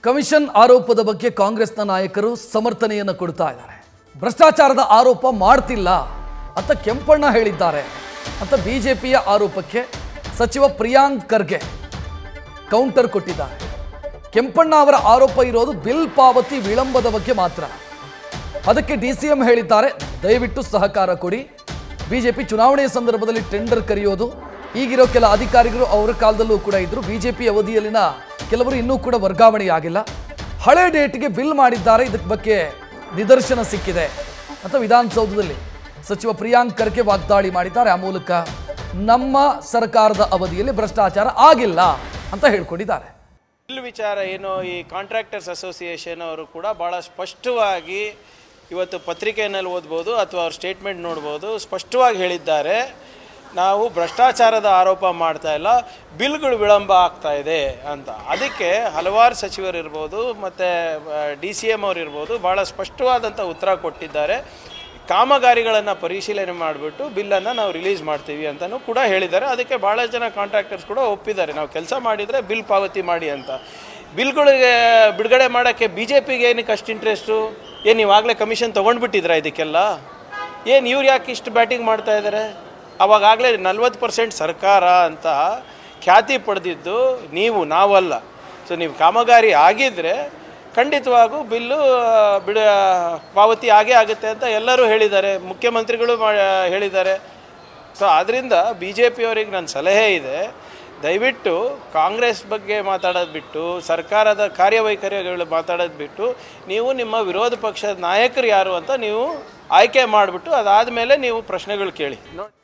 commission ಆರೋಪದ ಬಗ್ಗೆ ಕಾಂಗ್ರೆಸ್ನ ನಾಯಕರು ಸಮರ್ಥನೆಯನ್ನು ಕೊಡ್ತಾ ಇದ್ದಾರೆ ಭ್ರಷ್ಟಾಚಾರದ ಆರೋಪ ಮಾಡ್ತಿಲ್ಲ ಅಂತ ಕೆಂಪಣ್ಣ ಹೇಳಿದ್ದಾರೆ ಅಂತ ಬಿಜೆಪಿಯ ಆರೋಪಕ್ಕೆ ಸಚಿವ ಪ್ರಿಯಾಂಕ್ ಖರ್ಗೆ ಕೌಂಟರ್ ಕೊಟ್ಟಿದ್ದಾರೆ ಕೆಂಪಣ್ಣ ಅವರ ಆರೋಪ ಇರೋದು ಬಿಲ್ ಪಾವತಿ ವಿಳಂಬದ ಬಗ್ಗೆ ಮಾತ್ರ ಅದಕ್ಕೆ ಡಿ ಸಿ ಎಂ ಹೇಳಿದ್ದಾರೆ ದಯವಿಟ್ಟು ಸಹಕಾರ ಕೊಡಿ ಬಿಜೆಪಿ ಚುನಾವಣೆಯ ಸಂದರ್ಭದಲ್ಲಿ ಟೆಂಡರ್ ಕರೆಯೋದು ಈಗಿರೋ ಕೆಲ ಅಧಿಕಾರಿಗಳು ಅವರ ಕಾಲದಲ್ಲೂ ಕೂಡ ಇದ್ರು ಬಿಜೆಪಿ ಅವಧಿಯಲ್ಲಿನ ಕೆಲವರು ಇನ್ನೂ ಕೂಡ ವರ್ಗಾವಣೆಯಾಗಿಲ್ಲ ಹಳೆ ಡೇಟ್ಗೆ ಬಿಲ್ ಮಾಡಿದ್ದಾರೆ ಇದಕ್ಕೆ ಬಗ್ಗೆ ನಿದರ್ಶನ ಸಿಕ್ಕಿದೆ ಅಂತ ವಿಧಾನಸೌಧದಲ್ಲಿ ಸಚಿವ ಪ್ರಿಯಾಂಕ್ ಖರ್ಗೆ ವಾಗ್ದಾಳಿ ಮಾಡಿದ್ದಾರೆ ಆ ಮೂಲಕ ನಮ್ಮ ಸರ್ಕಾರದ ಅವಧಿಯಲ್ಲಿ ಭ್ರಷ್ಟಾಚಾರ ಆಗಿಲ್ಲ ಅಂತ ಹೇಳ್ಕೊಂಡಿದ್ದಾರೆ ಬಿಲ್ ವಿಚಾರ ಏನು ಈ ಕಾಂಟ್ರಾಕ್ಟರ್ಸ್ ಅಸೋಸಿಯೇಷನ್ ಅವರು ಕೂಡ ಭಾಳ ಸ್ಪಷ್ಟವಾಗಿ ಇವತ್ತು ಪತ್ರಿಕೆಯಲ್ಲಿ ಓದ್ಬೋದು ಅಥವಾ ಅವ್ರ ಸ್ಟೇಟ್ಮೆಂಟ್ ನೋಡ್ಬೋದು ಸ್ಪಷ್ಟವಾಗಿ ಹೇಳಿದ್ದಾರೆ ನಾವು ಭ್ರಷ್ಟಾಚಾರದ ಆರೋಪ ಮಾಡ್ತಾ ಇಲ್ಲ ಬಿಲ್ಗಳು ವಿಳಂಬ ಆಗ್ತಾ ಇದೆ ಅಂತ ಅದಕ್ಕೆ ಹಲವಾರು ಸಚಿವರು ಇರ್ಬೋದು ಮತ್ತು ಡಿ ಸಿ ಎಮ್ ಅವರು ಇರ್ಬೋದು ಭಾಳ ಸ್ಪಷ್ಟವಾದಂಥ ಉತ್ತರ ಕೊಟ್ಟಿದ್ದಾರೆ ಕಾಮಗಾರಿಗಳನ್ನು ಪರಿಶೀಲನೆ ಮಾಡಿಬಿಟ್ಟು ಬಿಲ್ಲನ್ನು ನಾವು ರಿಲೀಸ್ ಮಾಡ್ತೀವಿ ಅಂತಲೂ ಕೂಡ ಹೇಳಿದ್ದಾರೆ ಅದಕ್ಕೆ ಭಾಳ ಜನ ಕಾಂಟ್ರಾಕ್ಟರ್ಸ್ ಕೂಡ ಒಪ್ಪಿದ್ದಾರೆ ನಾವು ಕೆಲಸ ಮಾಡಿದರೆ ಬಿಲ್ ಪಾವತಿ ಮಾಡಿ ಅಂತ ಬಿಲ್ಗಳಿಗೆ ಬಿಡುಗಡೆ ಮಾಡೋಕ್ಕೆ ಬಿ ಜೆ ಪಿಗೆ ಏನಕ್ಕೆ ಅಷ್ಟು ಇಂಟ್ರೆಸ್ಟು ಏನು ನೀವಾಗಲೇ ಕಮಿಷನ್ ತೊಗೊಂಡ್ಬಿಟ್ಟಿದ್ರಾ ಇದಕ್ಕೆಲ್ಲ ಏನು ಇವ್ರು ಯಾಕೆ ಇಷ್ಟು ಬ್ಯಾಟಿಂಗ್ ಮಾಡ್ತಾ ಇದ್ದಾರೆ ಅವಾಗಲೇ ನಲ್ವತ್ತು ಪರ್ಸೆಂಟ್ ಸರ್ಕಾರ ಅಂತ ಖ್ಯಾತಿ ಪಡೆದಿದ್ದು ನೀವು ನಾವಲ್ಲ ಸೊ ನೀವು ಕಾಮಗಾರಿ ಆಗಿದ್ದರೆ ಖಂಡಿತವಾಗೂ ಬಿಲ್ಲು ಆ, ಬಿಡ ಪಾವತಿ ಆಗೇ ಆಗುತ್ತೆ ಅಂತ ಎಲ್ಲರೂ ಹೇಳಿದ್ದಾರೆ ಮುಖ್ಯಮಂತ್ರಿಗಳು ಮಾ ಹೇಳಿದ್ದಾರೆ ಸೊ ಆದ್ದರಿಂದ ಬಿ ಜೆ ಪಿಯವರಿಗೆ ನನ್ನ ಸಲಹೆ ಇದೆ ದಯವಿಟ್ಟು ಕಾಂಗ್ರೆಸ್ ಬಗ್ಗೆ ಮಾತಾಡೋದು ಬಿಟ್ಟು ಸರ್ಕಾರದ ಕಾರ್ಯವೈಖರಿಗಳು ಮಾತಾಡೋದು ಬಿಟ್ಟು ನೀವು ನಿಮ್ಮ ವಿರೋಧ ಪಕ್ಷದ ನಾಯಕರು ಯಾರು ಅಂತ ನೀವು ಆಯ್ಕೆ ಮಾಡಿಬಿಟ್ಟು ಅದಾದಮೇಲೆ ನೀವು ಪ್ರಶ್ನೆಗಳು ಕೇಳಿ ನೋಡಿ